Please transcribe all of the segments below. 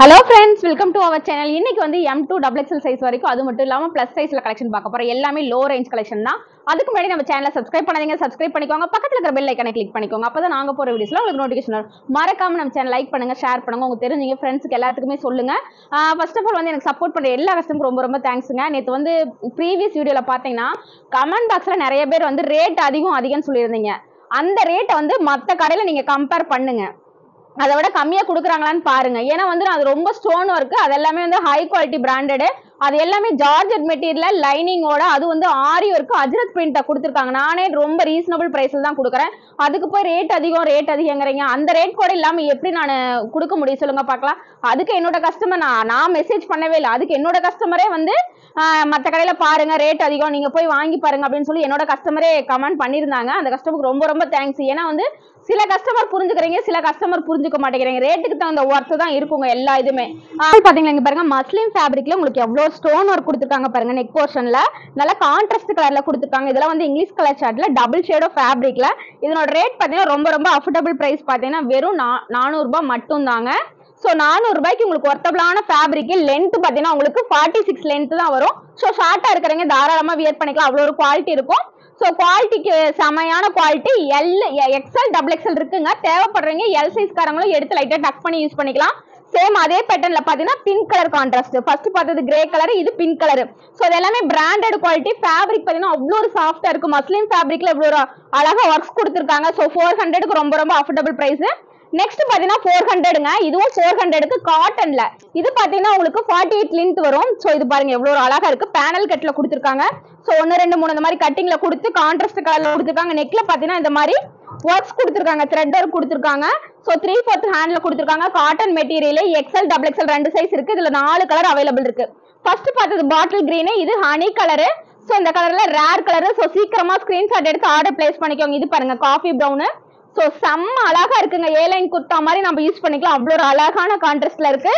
hello friends welcome to our channel இன்னைக்கு வந்து M to double XL size வரைக்கும் அது மட்டும் இல்லாமல் ப்ளஸ் சைஸில் கலெக்ஷன் பார்க்க போகிறோம் எல்லாமே லோ ரேஞ்ச் கலெக்ஷன் தான் அதுக்கு முன்னாடி நம்ம சேனலை சப்ஸ்கிரைப் பண்ணாதீங்க சப்ஸ்கிரைப் பண்ணிக்கோங்க பக்கத்தில் இருக்கிற பெல் ஐக்கனை கிளிக் பண்ணிக்கோங்க அப்போ தான் நாங்கள் போகிற வீடியோஸ்ல உங்களுக்கு நோட்டிஃபிகேஷன் வரும் மறக்காம நம்ம சேனல் லைக் பண்ணுங்க ஷேர் பண்ணுங்க உங்க தெரிஞ்சவங்க ஃப்ரெண்ட்ஸுக்கு எல்லாத்துக்குமே சொல்லுங்க ஃபர்ஸ்ட் ஆஃப் ஆல் வந்து எனக்கு சப்போர்ட் பண்ணுற எல்லா கஸ்டமருக்கும் ரொம்ப ரொம்ப தேங்க்ஸுங்க நேற்று வந்து ப்ரீவியஸ் வீடியோவில் பார்த்தீங்கன்னா கமெண்ட் பாக்ஸில் நிறைய பேர் வந்து ரேட் அதிகம் அதிகம்னு சொல்லியிருந்தீங்க அந்த ரேட்டை வந்து மற்ற கடையில் நீங்கள் கம்பேர் பண்ணுங்க அதை விட கம்மியாக கொடுக்குறாங்களான்னு பாருங்க ஏன்னா வந்து அது ரொம்ப ஸ்டோன் ஒர்க்கு அது எல்லாமே வந்து ஹை குவாலிட்டி பிராண்டடு அது எல்லாமே ஜார்ஜெட் மெட்டீரியல் லைனிங்கோட அது வந்து ஆரி ஒர்க்கு அஜ்ரத் பிரிண்ட்டை கொடுத்துருக்காங்க நானே ரொம்ப ரீசனபிள் ப்ரைஸில் தான் கொடுக்குறேன் அதுக்கு போய் ரேட் அதிகம் ரேட் அதிகங்கிறீங்க அந்த ரேட் கூட இல்லாமல் எப்படி நான் கொடுக்க முடியும் சொல்லுங்க பார்க்கலாம் அதுக்கு என்னோட கஸ்டமர் நான் நான் மெசேஜ் பண்ணவே இல்லை அதுக்கு என்னோட கஸ்டமரே வந்து மற்ற கடையில் பாருங்க ரேட் அதிகம் நீங்கள் போய் வாங்கி பாருங்க அப்படின்னு சொல்லி என்னோட கஸ்டமரே கமெண்ட் பண்ணியிருந்தாங்க அந்த கஸ்டமருக்கு ரொம்ப ரொம்ப தேங்க்ஸ் ஏன்னா வந்து சில கஸ்டமர் புரிஞ்சுக்கிறீங்க சில கஸ்டமர் புரிஞ்சுக்க மாட்டேங்கிறீங்க ரேட்டுக்கு தகுந்த ஒர்த்து தான் இருக்குங்க எல்லா இதுமே பாத்தீங்களா இங்க பாருங்க மஸ்லிம் ஃபேப்ரிக்ல உங்களுக்கு எவ்வளவு ஸ்டோன் ஒர்க் கொடுத்துருக்காங்க பாருங்க நெக் போர்ஷன்ல நல்லா கான்ட்ராஸ்ட் கலர்ல கொடுத்துருக்காங்க இதெல்லாம் வந்து இங்கிலீஷ் கலர் சார்ட்ல டபுள் ஷேடோ ஃபேப்ரிக்ல இதனோட ரேட் பாத்தீங்கன்னா ரொம்ப ரொம்ப அஃபோர்டபுள் பிரைஸ் பாத்தீங்கன்னா வெறும் நா- 400 ரூபாய் மட்டும் தாங்க ஸோ ரூபாய்க்கு உங்களுக்கு ஒர்த்தபிளான ஃபேப்ரிக் லென்த் பார்த்தீங்கன்னா உங்களுக்கு ஃபார்ட்டி சிக்ஸ் லென்த் தான் வரும் ஸோ ஷார்ட்டாக இருக்கிறவங்க தாராளமாக வியர் பண்ணிக்கலாம் அவ்வளோ ஒரு குவாலிட்டி இருக்கும் ஸோ குவாலிட்டிக்கு செமையான quality L XL double XL இருக்குங்க தேவைப்படுறவங்க எல் சைஸ்காரங்களும் எடுத்து லைட்டாக டக் பண்ணி யூஸ் பண்ணிக்கலாம் சேம் அதே பேட்டர்ல பாத்தீங்கன்னா பிங்க் கலர் கான்ட்ராஸ்ட் ஃபர்ஸ்ட் பார்த்தது கிரே கலர் இது பிங்க் கலர் ஸோ இது எல்லாமே பிராண்டட் குவாலிட்டி ஃபேப்ரிக் பாத்தீங்கன்னா அவ்வளோ ஒரு சாஃப்டா இருக்கும் மஸ்லிம் ஃபேப்ரிக்ல இவ்வளோ ஒரு அழகா ஒர்க்ஸ் கொடுத்துருக்காங்க ஸோ ஃபோர் ஹண்ட்ரடுக்கு ரொம்ப ரொம்ப அஃபோர்டபுள் பிரைஸ் நெக்ஸ்ட் பாத்தீங்கன்னா ஃபோர் ஹண்ட்ரடுங்க இதுவும் ஃபோர் ஹண்ட்ரடுக்கு காட்டன்ல இது பாத்தீங்கன்னா உங்களுக்கு ஃபார்ட்டி எயிட் லென்த் வரும் ஸோ இது பாருங்க எவ்வளோ ஒரு அழகா இருக்கு பேனல் கட்ல கொடுத்துருக்காங்க ஸோ ஒன்று ரெண்டு மூணு இந்த மாதிரி கட்டிங்ல கொடுத்து கான்ட்ராஸ்ட் கலர்ல கொடுத்துருக்காங்க நெக்ல பாத்தீங்கன்னா இந்த மாதிரி ஒர்க்ஸ் கொடுத்துருக்காங்க த்ரெட் ஒர்க் கொடுத்துருக்காங்க ஸோ த்ரீ ஃபோர்த் ஹேண்ட்ல கொடுத்துருக்காங்க cotton material XL double XL ரெண்டு சைஸ் இருக்கு இதுல நாலு கலர் அவைலபிள் இருக்கு ஃபர்ஸ்ட் பார்த்தது பாட்டில் கிரீனு இது ஹனி கலரு ஸோ இந்த கலர்ல ரேர் கலரு ஸோ சீக்கிரமா ஸ்கிரீன்ஷாட் எடுத்து ஆர்டர் பிளேஸ் பண்ணிக்கோங்க இது பாருங்க காஃபி ப்ரௌனு ஸோ செம்ம அழகா இருக்குங்க ஏ லைன் குர்த்தா மாதிரி நம்ம யூஸ் பண்ணிக்கலாம் அவ்வளோ ஒரு அழகான கான்ட்ராஸ்ட்ல இருக்கு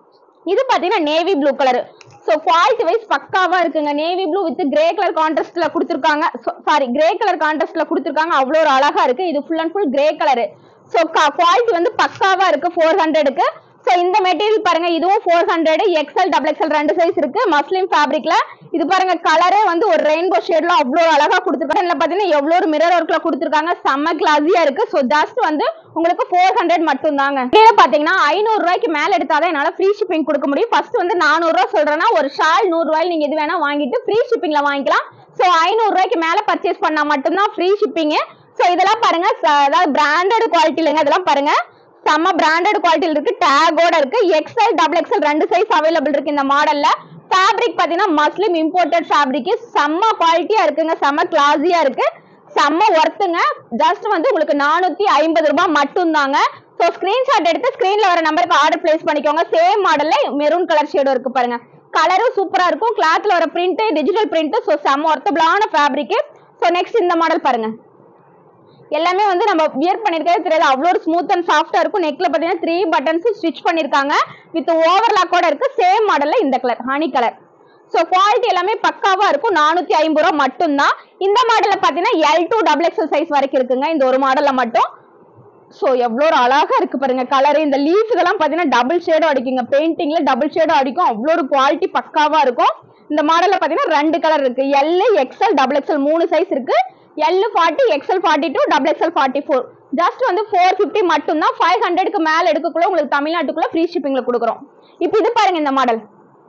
இது பாத்தீங்கன்னா navy blue colour so quality wise பக்காவா இருக்குங்க navy blue with grey colour கான்ட்ராஸ்ட்ல கொடுத்துருக்காங்க சாரி கிரே கலர் கான்ட்ராஸ்ட்ல கொடுத்துருக்காங்க அவ்வளோ ஒரு அழகா இருக்கு இது full and full grey colour so quality வந்து பக்காவா இருக்கு ஃபோர் ஹண்ட்ரடுக்கு ஸோ இந்த மெட்டீரியல் பாருங்க இதுவும் four hundred XL double XL ரெண்டு சைஸ் இருக்கு மஸ்லிம் ஃபேப்ரிக்ல இது பாருங்க கலரே வந்து ஒரு ரெயின்போ ஷேட்ல அவ்வளோ அழகா கொடுத்துருக்காங்க இதுல பாத்தீங்கன்னா எவ்வளோ ஒரு மிரர் ஒர்க்ல கொடுத்துருக்காங்க செம்ம கிளாஸியா இருக்கு ஸோ ஜஸ்ட் வந்து உங்களுக்கு ஃபோர் ஹண்ட்ரட் மட்டும் தாங்க கீழே பாத்தீங்கன்னா ஐநூறு ரூபாய்க்கு மேல எடுத்தாதான் என்னால ஃப்ரீ ஷிப்பிங் கொடுக்க முடியும் ஃபர்ஸ்ட் வந்து நானூறு ரூபாய் சொல்றேன்னா ஒரு ஷால் நூறு ரூபாய் நீங்க இது வேணா வாங்கிட்டு ஃப்ரீ ஷிப்பிங்ல வாங்கிக்கலாம் ஸோ ஐநூறு ரூபாய்க்கு மேல பர்ச்சேஸ் பண்ணா மட்டும்தான் ஃப்ரீ ஷிப்பிங் ஸோ இதெல்லாம் பாருங்க ச- அதாவது பிராண்டட் குவாலிட்டி இல்லைங்க இதெல்லாம் பாருங்க செம்ம பிராண்டட் குவாலிட்டியில் இருக்கு டேகோட இருக்கு எக்ஸ்எல் டபுள் எக்ஸ்எல் ரெண்டு சைஸ் அவைலபிள் இருக்கு இந்த மாடல்ல ஃபேப்ரிக் பாத்தீங்கன்னா மஸ்லிம் இம்போர்ட்டட் ஃபேப்ரிக் செம்ம குவாலிட்டியா இருக்குங்க செம்ம கிளாஸியா இருக்கு செம்ம ஒர்த்துங்க ஜஸ்ட் வந்து உங்களுக்கு நானூத்தி ஐம்பது ரூபாய் மட்டும்தாங்க ஸோ ஸ்கிரீன்ஷாட் எடுத்து ஸ்கிரீன்ல வர நம்பருக்கு ஆர்டர் பிளேஸ் பண்ணிக்கோங்க சேம் மாடல்ல மெரூன் கலர் ஷேடும் இருக்கு பாருங்க கலரும் சூப்பரா இருக்கும் கிளாத்ல வர பிரிண்ட் டிஜிட்டல் பிரிண்ட் ஸோ செம்ம ஒர்த்தபிளான ஃபேப்ரிக் ஸோ நெக்ஸ்ட் இந்த மாடல் பாருங்க எல்லாமே வந்து நம்ம வியர் பண்ணிருக்கவே தெரியாது அவ்வளோ ஒரு ஸ்மூத் அண்ட் சாஃப்டா இருக்கும் நெக்ல பாத்தீங்கன்னா த்ரீ பட்டன்ஸ் ஸ்டிச் பண்ணிருக்காங்க வித் ஓவர்லாக்கோட இருக்கு சேம் மாடல்ல இந்த colour honey colour so quality எல்லாமே பக்காவா இருக்கும் நானூத்தி ஐம்பது ரூபா மட்டும்தான் இந்த மாடல்ல பாத்தீங்கன்னா L to double XL size வரைக்கும் இருக்குங்க இந்த ஒரு மாடல்ல மட்டும் ஸோ எவ்வளோ ஒரு அழகா இருக்கு பாருங்க கலர் இந்த லீஃப் இதெல்லாம் பார்த்தீங்கன்னா டபுள் ஷேடும் அடிக்குங்க பெயிண்டிங்ல டபுள் ஷேடும் அடிக்கும் அவ்வளோ ஒரு குவாலிட்டி பக்காவா இருக்கும் இந்த மாடல்ல பார்த்தீங்கன்னா ரெண்டு கலர் இருக்கு எல் எக்ஸ்எல் டபுள் எக்ஸ்எல் மூணு சைஸ் இருக்கு L forty XL forty two double XL forty four just வந்து ஃபோர் ஃபிஃப்டி மட்டும்தான் ஃபைவ் ஹண்ட்ரடுக்கு மேலே எடுக்கக்குள்ள உங்களுக்கு தமிழ்நாட்டுக்குள்ள ஃப்ரீ ஷிப்பிங்ல கொடுக்குறோம் இப்போ இது பாருங்க இந்த மாடல்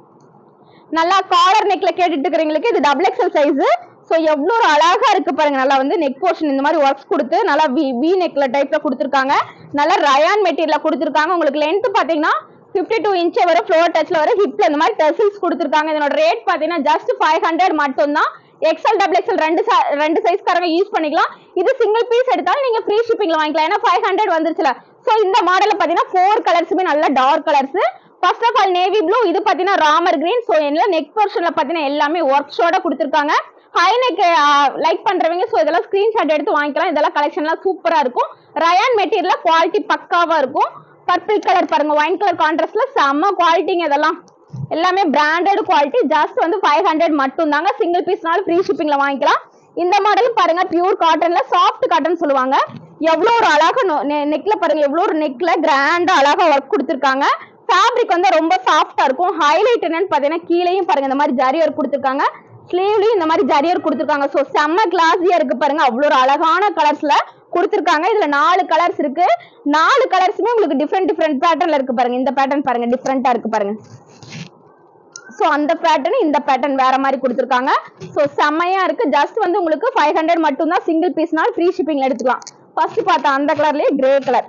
நல்லா காலர் நெக்ல கேட்டுட்டு இருக்கிறவங்களுக்கு இது டபுள் எக்ஸல் சைஸ் ஸோ எவ்வளோ ஒரு அழகா இருக்கு பாருங்க நல்லா வந்து நெக் போர்ஷன் இந்த மாதிரி ஒர்க்ஸ் கொடுத்து நல்லா வி வி நெக்ல டைப்ல கொடுத்துருக்காங்க நல்லா ரயான் மெட்டீரியல்ல கொடுத்துருக்காங்க உங்களுக்கு லென்த் பாத்தீங்கன்னா ஃபிஃப்டி டூ இன்ச் வரும் ஃப்ளோர் டச்ல வரும் ஹிப்ல இந்த மாதிரி டெசில்ஸ் கொடுத்துருக்காங்க இதனோட ரேட் பாத்தீங்கன்னா ஜஸ்ட் ஃபைவ் ஹண்ட்ரட் மட்டும்தான் எக்ஸ்எல் டபுள் எக்ஸ்எல் ரெண்டு sa- ரெண்டு சைஸ்காரங்க யூஸ் பண்ணிக்கலாம் இது சிங்கிள் பீஸ் எடுத்தாலும் நீங்க ஃப்ரீ ஷிப்பிங்ல வாங்கிக்கலாம் ஏன்னா ஃபைவ் ஹண்ட்ரட் வந்துருச்சுல ஸோ இந்த மாடல்ல பாத்தீங்கன்னா ஃபோர் கலர்ஸுமே நல்ல dark colours first of all navy blue இது பாத்தீங்கன்னா ராமர் கிரீன் ஸோ என்ன நெக் போர்ஷன்ல பாத்தீங்கன்னா எல்லாமே ஒர்க்ஸோட கொடுத்துருக்காங்க ஹை நெக் லைக் பண்றவங்க ஸோ இதெல்லாம் ஸ்கிரீன்ஷாட் எடுத்து வாங்கிக்கலாம் இதெல்லாம் கலெக்ஷன்லாம் சூப்பரா இருக்கும் ரயான் மெட்டீரியல்ல குவாலிட்டி பக்காவா இருக்கும் பர்பிள் கலர் பாருங்க ஒயின் கலர் கான்ட்ராஸ்ட்ல செம்ம குவாலிட்டிங்க இதெல்லாம் எல்லாமே பிராண்டட் குவாலிட்டி ஜஸ்ட் வந்து ஃபைவ் ஹண்ட்ரட் மட்டும் தாங்க சிங்கிள் பீஸ்னாலும் ஃப்ரீ ஷிப்பிங்ல வாங்கிக்கலாம் இந்த மாடலும் பாருங்க பியூர் காட்டன்ல சாஃப்ட் காட்டன் சொல்லுவாங்க எவ்வளோ ஒரு அழகா நெக்ல பாருங்க எவ்வளோ ஒரு நெக்ல கிராண்டா அழகா ஒர்க் கொடுத்துருக்காங்க ஃபேப்ரிக் வந்து ரொம்ப சாஃப்டா இருக்கும் ஹைலைட் என்னன்னு பாத்தீங்கன்னா கீழேயும் பாருங்க இந்த மாதிரி ஜரி ஒர்க் கொடுத்துருக்காங்க ஸ்லீவ்லயும் இந்த மாதிரி ஜரி ஒர்க் கொடுத்துருக்காங்க ஸோ செம்ம கிளாஸியா இருக்கு பாருங்க அவ்வளோ ஒரு அழகான கலர்ஸ்ல கொடுத்துருக்காங்க இதுல நாலு கலர்ஸ் இருக்கு நாலு கலர்ஸுமே உங்களுக்கு டிஃப்ரெண்ட் டிஃப்ரெண்ட் பேட்டர்ன்ல இருக்கு பாருங்க இந்த பேட்டர்ன் பாருங்க டிஃப்ரெண்டா இருக்கு பாருங்க ஸோ அந்த பேட்டர்ன் இந்த பேட்டர்ன் வேற மாதிரி கொடுத்துருக்காங்க ஸோ செம்மையா இருக்கு ஜஸ்ட் வந்து உங்களுக்கு ஃபைவ் ஹண்ட்ரட் மட்டும் தான் சிங்கிள் பீஸ்னால் ஃப்ரீ ஷிப்பிங்ல எடுத்துக்கலாம் ஃபர்ஸ்ட் பார்த்தா அந்த கலர்லயே கிரே கலர்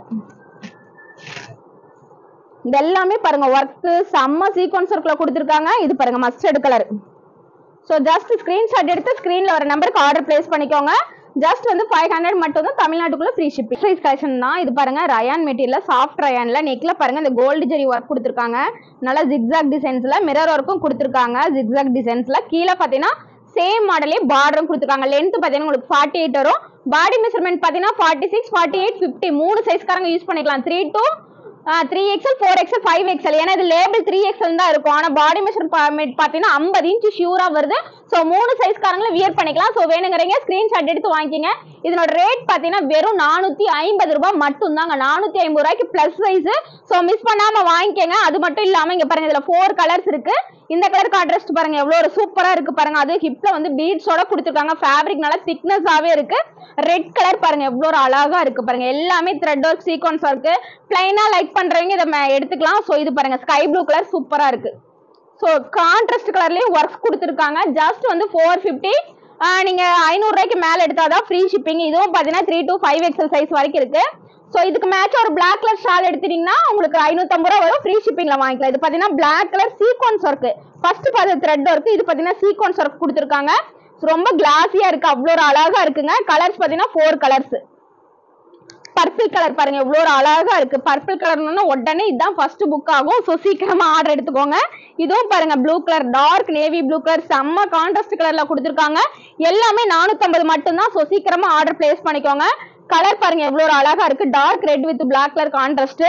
இது எல்லாமே பாருங்க ஒர்க் செம்ம சீக்வன்ஸ் ஒர்க்ல கொடுத்துருக்காங்க இது பாருங்க mustard colour so just screenshot எடுத்து ஸ்க்ரீன்ல வர நம்பருக்கு ஆர்டர் பிளேஸ் பண்ணிக்கோங்க ஜஸ்ட் வந்து ஃபைவ் ஹண்ட்ரட் மட்டும் தான் தமிழ்நாட்டுக்குள்ள ஃப்ரீ ஷிப்பிங் சைஸ் கலெக்ஷன் தான் இது பாருங்க ரயான் மெட்டீரியல் சாஃப்ட் ரயான்ல நெக்ல பாருங்க இந்த கோல்டு ஜெரி ஒர்க் கொடுத்துருக்காங்க நல்லா ஜிக்ஸாக் டிசைன்ஸ்ல மிரர் ஒர்க்கும் கொடுத்துருக்காங்க ஜிக்ஸாக் டிசைன்ஸ்ல கீழே பார்த்தீங்கன்னா சேம் மாடலே பார்டரும் கொடுத்துருக்காங்க லென்த் பார்த்தீங்கன்னா உங்களுக்கு ஃபார்ட்டி எயிட் வரும் பாடி மெஷர்மெண்ட் பார்த்தீங்கன்னா forty six forty eight fifty மூணு சைஸ்காரங்க யூஸ் பண்ணிக்கலாம் three to three XL four XL five XL ஏன்னா இது லேபிள் த்ரீ எக்ஸல் தான் இருக்கும் ஆனால் பாடி மெஷர்மெண்ட் பார்த்தீங்கன்னா ஐம்பது இன்ச்சு ஷியூரா வருது ஸோ மூணு சைஸ்காரங்களும் வியர் பண்ணிக்கலாம் ஸோ வேணுங்கிறீங்க ஸ்க்ரீன்ஷாட் எடுத்து வாங்கிக்கங்க இதனோட ரேட் பார்த்தீங்கன்னா வெறும் நானூற்றி ஐம்பது ரூபாய் மட்டும் தாங்க நானூற்றி ஐம்பது ரூபாய்க்கு ப்ளஸ் சைஸ் ஸோ மிஸ் பண்ணாமல் வாங்கிக்கங்க அது மட்டும் இல்லாமல் இங்கே பாருங்க இதில் ஃபோர் கலர்ஸ் இருக்கு இந்த கலர் கான்ட்ராஸ்ட் பாருங்க எவ்வளோ ஒரு சூப்பராக இருக்கு பாருங்க அது ஹிப்ல வந்து பீட்ஸோட கொடுத்துருக்காங்க ஃபேப்ரிக் நல்லா திக்னஸாகவே இருக்கு ரெட் கலர் பாருங்க எவ்வளோ ஒரு அழகா இருக்கு பாருங்க எல்லாமே த்ரெட் ஒர்க் சீக்வன்ஸ் ஒர்க்கு பிளைனா லைக் பண்றவங்க இதை ம- எடுத்துக்கலாம் ஸோ இது பாருங்க ஸ்கை ப்ளூ கலர் சூப்பரா இருக்கு ஸோ கான்ட்ராஸ்ட் கலர்லயும் ஒர்க் கொடுத்துருக்காங்க ஜஸ்ட் வந்து ஃபோர் ஃபிஃப்டி நீங்க ஐநூறு ரூபாய்க்கு மேல எடுத்தாதான் ஃப்ரீ ஷிப்பிங் இதுவும் பாத்தீங்கன்னா three to five XL size வரைக்கும் இருக்கு ஸோ இதுக்கு மேட்ச் ஒரு Black கலர் ஷால் எடுத்துட்டீங்கன்னா உங்களுக்கு ஐநூத்தம்பது ரூபா வரும் ஃப்ரீ ஷிப்பிங்ல வாங்கிக்கலாம் இது பாத்தீங்கன்னா Black colour sequins work first பார்த்து த்ரெட் ஒர்க் இது பாத்தீங்கன்னா சீக்வன்ஸ் ஒர்க் கொடுத்துருக்காங்க ரொம்ப கிளாஸியா இருக்கு அவ்வளோ ஒரு அழகா இருக்குங்க கலர்ஸ் பாத்தீங்கன்னா ஃபோர் கலர்ஸ் பர்பிள் கலர் பாருங்க எவ்வளோ ஒரு அழகா இருக்கு பர்பிள் கலர்னு உடனே இதுதான் ஃபர்ஸ்ட் புக் ஆகும் ஸோ சீக்கிரமா ஆர்டர் எடுத்துக்கோங்க இதுவும் பாருங்க blue colour dark navy blue colour செம்ம கான்ட்ராஸ்ட் கலர்ல கொடுத்துருக்காங்க எல்லாமே நானூத்தம்பது மட்டும்தான் ஸோ சீக்கிரமா ஆர்டர் பிளேஸ் பண்ணிக்கோங்க கலர் பாருங்க எவ்வளோ ஒரு அழகா இருக்கு dark red with Black colour contrast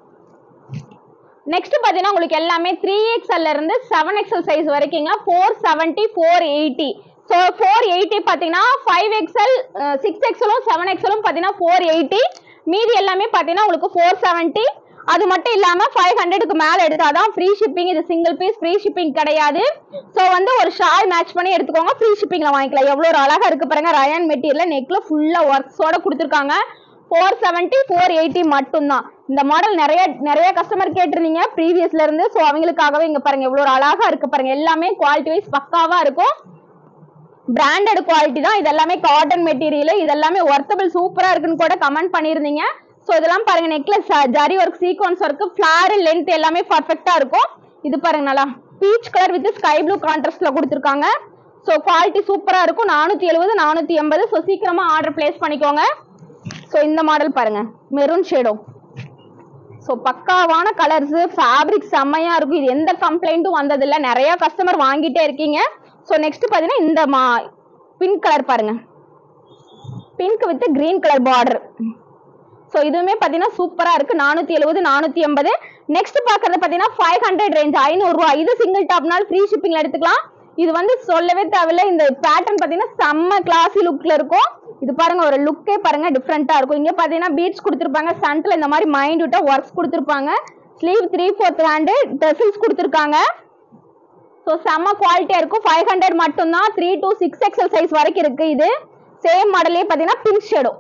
next பாத்தீங்கன்னா உங்களுக்கு எல்லாமே த்ரீ எக்ஸ்எல்ல இருந்து செவன் எக்ஸ்எல் சைஸ் வரைக்குங்க four seventy four eighty so four eighty பார்த்தீங்கன்னா ஃபைவ் எக்ஸ்எல் சிக்ஸ் எக்ஸ்எலும் செவன் எக்ஸ்எலும் பார்த்தீங்கன்னா ஃபோர் எயிட்டி மீதி எல்லாமே பார்த்தீங்கன்னா உங்களுக்கு ஃபோர் செவன்ட்டி அது மட்டும் இல்லாமல் ஃபைவ் ஹண்ட்ரடுக்கு மேலே எடுத்தாதான் ஃப்ரீ ஷிப்பிங் இது சிங்கிள் பீஸ் ஃப்ரீ ஷிப்பிங் கிடையாது ஸோ வந்து ஒரு ஷால் மேட்ச் பண்ணி எடுத்துக்கோங்க ஃப்ரீ ஷிப்பிங்கில் வாங்கிக்கலாம் எவ்வளோ ஒரு அழகாக இருக்கு பாருங்க ரயான் மெட்டீரியல் நெக்கில் ஃபுல்லாக ஒர்க்ஸோட கொடுத்துருக்காங்க ஃபோர் செவன்ட்டி ஃபோர் எயிட்டி மட்டும்தான் இந்த மாடல் நிறைய நிறைய கஸ்டமர் கேட்டிருந்தீங்க ப்ரீவியஸ்ல இருந்து ஸோ அவங்களுக்காகவே இங்க பாருங்க எவ்வளோ ஒரு அழகா இருக்கு பாருங்க எல்லாமே குவாலிட்டி வைஸ் பக்காவா இருக்கும் பிராண்டட் குவாலிட்டி தான் இது எல்லாமே காட்டன் மெட்டீரியல் இது எல்லாமே ஒர்த்தபிள் சூப்பரா இருக்குன்னு கூட கமெண்ட் பண்ணியிருந்தீங்க ஸோ இதெல்லாம் பாருங்க necklace zari work sequins work flare length எல்லாமே பர்ஃபெக்டா இருக்கும் இது பாருங்க நல்லா peach colour with sky blue கான்ட்ராஸ்ட்ல கொடுத்துருக்காங்க ஸோ குவாலிட்டி சூப்பரா இருக்கும் நானூத்தி எழுபது நானூத்தி எண்பது ஸோ சீக்கிரமா ஆர்டர் பிளேஸ் பண்ணிக்கோங்க ஸோ இந்த மாடல் பாருங்க மெரூன் ஷேடோ ஸோ பக்காவான கலர்ஸ் ஃபேப்ரிக் செம்மையா இருக்கும் இது எந்த கம்ப்ளைண்ட்டும் வந்ததில்ல நிறைய கஸ்டமர் வாங்கிட்டே இருக்கீங்க ஸோ நெக்ஸ்ட் பார்த்தீங்கன்னா இந்த மா பிங்க் கலர் பாருங்க pink with green colour border so இதுவுமே பார்த்தீங்கன்னா சூப்பராக இருக்கு நானூற்றி எழுபது நானூற்றி எண்பது நெக்ஸ்ட் பார்க்கறது பார்த்தீங்கன்னா ஃபைவ் ஹண்ட்ரட் ரேஞ்ச் ஐநூறுரூவா இது சிங்கிள் டாப்னால் ஃப்ரீ ஷிப்பிங்ல எடுத்துக்கலாம் இது வந்து சொல்லவே தேவையில்ல இந்த பேட்டர்ன் பார்த்தீங்கன்னா செம்ம கிளாஸி லுக்ல இருக்கும் இது பாருங்க ஒரு லுக்கே பாருங்க டிஃப்ரெண்டா இருக்கும் இங்க பார்த்தீங்கன்னா பீட்ஸ் கொடுத்துருப்பாங்க சென்டர்ல இந்த மாதிரி மைண்ட் விட்டா ஒர்க்ஸ் கொடுத்துருப்பாங்க sleeve three fourth hand tassels கொடுத்துருக்காங்க ஸோ செம்ம குவாலிட்டியா இருக்கும் ஃபைவ் ஹண்ட்ரட் மட்டும்தான் three to six XL size வரைக்கும் இருக்கு இது சேம் மாடலே பார்த்தீங்கன்னா பிங்க் ஷேடோ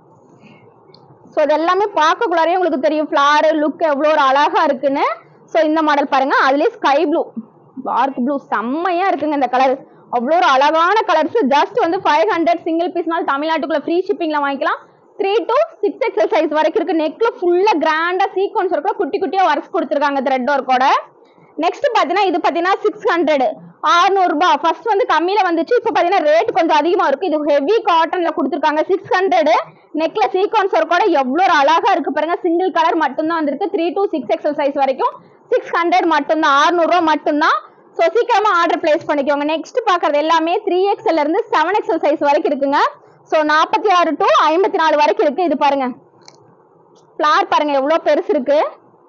ஸோ இது எல்லாமே பார்க்கக்குள்ளாரே உங்களுக்கு தெரியும் ஃப்ளாரு லுக் எவ்வளோ ஒரு அழகா இருக்குன்னு ஸோ இந்த மாடல் பாருங்க அதுலேயே ஸ்கை ப்ளூ டார்க் ப்ளூ செம்மையா இருக்குங்க இந்த கலர் அவ்வளோ ஒரு அழகான கலர்ஸ் ஜஸ்ட் வந்து ஃபைவ் ஹண்ட்ரட் சிங்கிள் பீஸ்னால தமிழ்நாட்டுக்குள்ள ஃப்ரீ ஷிப்பிங்ல வாங்கிக்கலாம் three to six XL size வரைக்கும் இருக்கு நெக்ல ஃபுல்லா கிராண்டா சீக்வன்ஸ் ஒர்க்ல குட்டி குட்டியா ஒர்க்ஸ் கொடுத்துருக்காங்க த்ரெட் ஒர்க்கோட நெக்ஸ்ட் பாத்தீங்கன்னா இது பாத்தீங்கன்னா சிக்ஸ் ஹண்ட்ரட் ரூபாய் ஃபர்ஸ்ட் வந்து கம்மியில வந்துச்சு இப்போ பாத்தீங்கன்னா ரேட் கொஞ்சம் அதிகமா இருக்கு இது ஹெவி காட்டன்ல கொடுத்துருக்காங்க சிக்ஸ் ஹண்ட்ரட் நெக்ல சீக்வன்ஸ் ஒர்க்கோட எவ்வளோ ஒரு அழகா இருக்கு பாருங்க சிங்கிள் கலர் மட்டும்தான் வந்திருக்கு three to six XL size வரைக்கும் சிக்ஸ் ஹண்ட்ரட் மட்டும்தான் 600 ரூபாய் மட்டும்தான் ஸோ சீக்கிரமா ஆர்டர் பிளேஸ் பண்ணிக்கோங்க நெக்ஸ்ட் பார்க்கறது எல்லாமே த்ரீ எக்ஸ்எல்ல இருந்து செவன் எக்ஸ்எல் சைஸ் வரைக்கும் இருக்குங்க ஸோ நாற்பத்தி ஆறு டு ஐம்பத்தி நாலு வரைக்கும் இருக்கு இது பாருங்க ஃப்ளார் பாருங்க எவ்வளோ பெருசு இருக்கு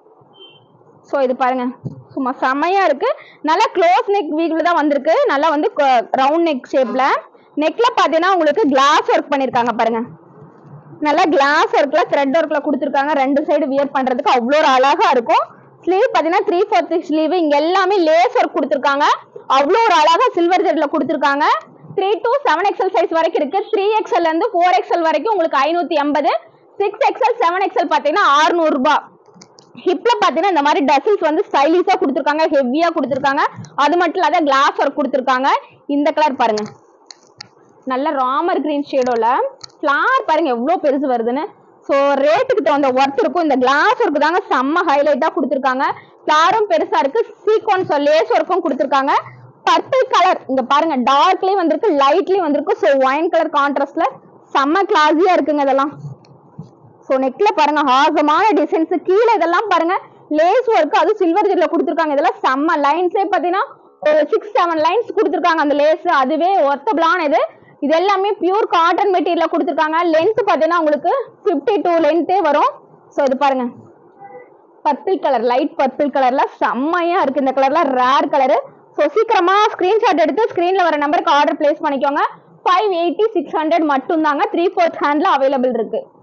ஸோ இது பாருங்க சும்மா செமையா இருக்கு நல்லா க்ளோஸ் நெக் வீக்ல தான் வந்திருக்கு நல்லா வந்து ரவுண்ட் நெக் ஷேப்ல நெக்ல பார்த்தீங்கன்னா உங்களுக்கு கிளாஸ் ஒர்க் பண்ணியிருக்காங்க பாருங்க நல்லா கிளாஸ் ஒர்க்ல த்ரெட் ஒர்க்ல கொடுத்துருக்காங்க ரெண்டு சைடு வியர் பண்றதுக்கு அவ்வளோ ஒரு அழகா இருக்கும் ஸ்லீவ் பார்த்தீங்கன்னா த்ரீ ஃபோர்த் ஸ்லீவ் இங்க எல்லாமே லேஸ் ஒர்க் கொடுத்துருக்காங்க அவ்வளோ ஒரு அழகா சில்வர் ஜெட்ல கொடுத்துருக்காங்க three to seven XL size வரைக்கும் இருக்கு த்ரீ எக்ஸ்எல் இருந்து ஃபோர் எக்ஸ்எல் வரைக்கும் உங்களுக்கு ஐநூத்தி எண்பது சிக்ஸ் எக்ஸ்எல் செவன் எக்ஸ்எல் பார்த்தீங்கன்னா 600 ரூபாய் ஹிப்ல பாத்தீங்கன்னா இந்த மாதிரி டசில்ஸ் வந்து ஸ்டைலிஷா கொடுத்துருக்காங்க ஹெவியா கொடுத்துருக்காங்க அது மட்டும் இல்லாத கிளாஸ் ஒர்க் கொடுத்துருக்காங்க இந்த கலர் பாருங்க நல்ல ராமர் கிரீன் ஷேடோல ஃபிளார் பாருங்க எவ்வளோ பெருசு வருதுன்னு ஸோ ரேட்டுக்கு தகுந்த ஒர்க் இருக்கும் இந்த கிளாஸ் ஒர்க் தாங்க செம்ம ஹைலைட்டாக கொடுத்துருக்காங்க ஃபிளாரும் பெருசா இருக்கு சீக்வன்ஸ் லேஸ் ஒர்க்கும் கொடுத்துருக்காங்க பர்பிள் கலர் இங்க பாருங்க டார்க்லயும் வந்திருக்கு லைட்லயும் வந்திருக்கு ஸோ ஒயின் கலர் கான்ட்ராஸ்ட்ல செம்ம கிளாஸியா இருக்குங்க இதெல்லாம் ஸோ நெக்ல பாருங்க ஹாசமான டிசைன்ஸ் கீழே இதெல்லாம் பாருங்க லேஸ் ஒர்க் அது சில்வர் ஜெட்ல கொடுத்துருக்காங்க இதெல்லாம் செம்ம லைன்ஸே பார்த்தீங்கன்னா ஒரு சிக்ஸ் செவன் லைன்ஸ் கொடுத்துருக்காங்க அந்த லேஸ் அதுவே ஒர்த்தபிளான இது இது எல்லாமே பியூர் காட்டன் மெட்டீரியல் கொடுத்துருக்காங்க லென்த் பார்த்தீங்கன்னா உங்களுக்கு ஃபிஃப்டி டூ லென்த்தே வரும் ஸோ இது பாருங்க பர்பிள் கலர் லைட் பர்பிள் கலர்ல செம்மையா இருக்கு இந்த கலர்ல ரேர் கலரு ஸோ சீக்கிரமா ஸ்கிரீன்ஷாட் எடுத்து ஸ்க்ரீன்ல வர நம்பருக்கு ஆர்டர் பிளேஸ் பண்ணிக்கோங்க ஃபைவ் எயிட்டி சிக்ஸ் ஹண்ட்ரட் மட்டும் தாங்க த்ரீ ஃபோர்த் ஹேண்ட்ல அவைலபிள் இருக்கு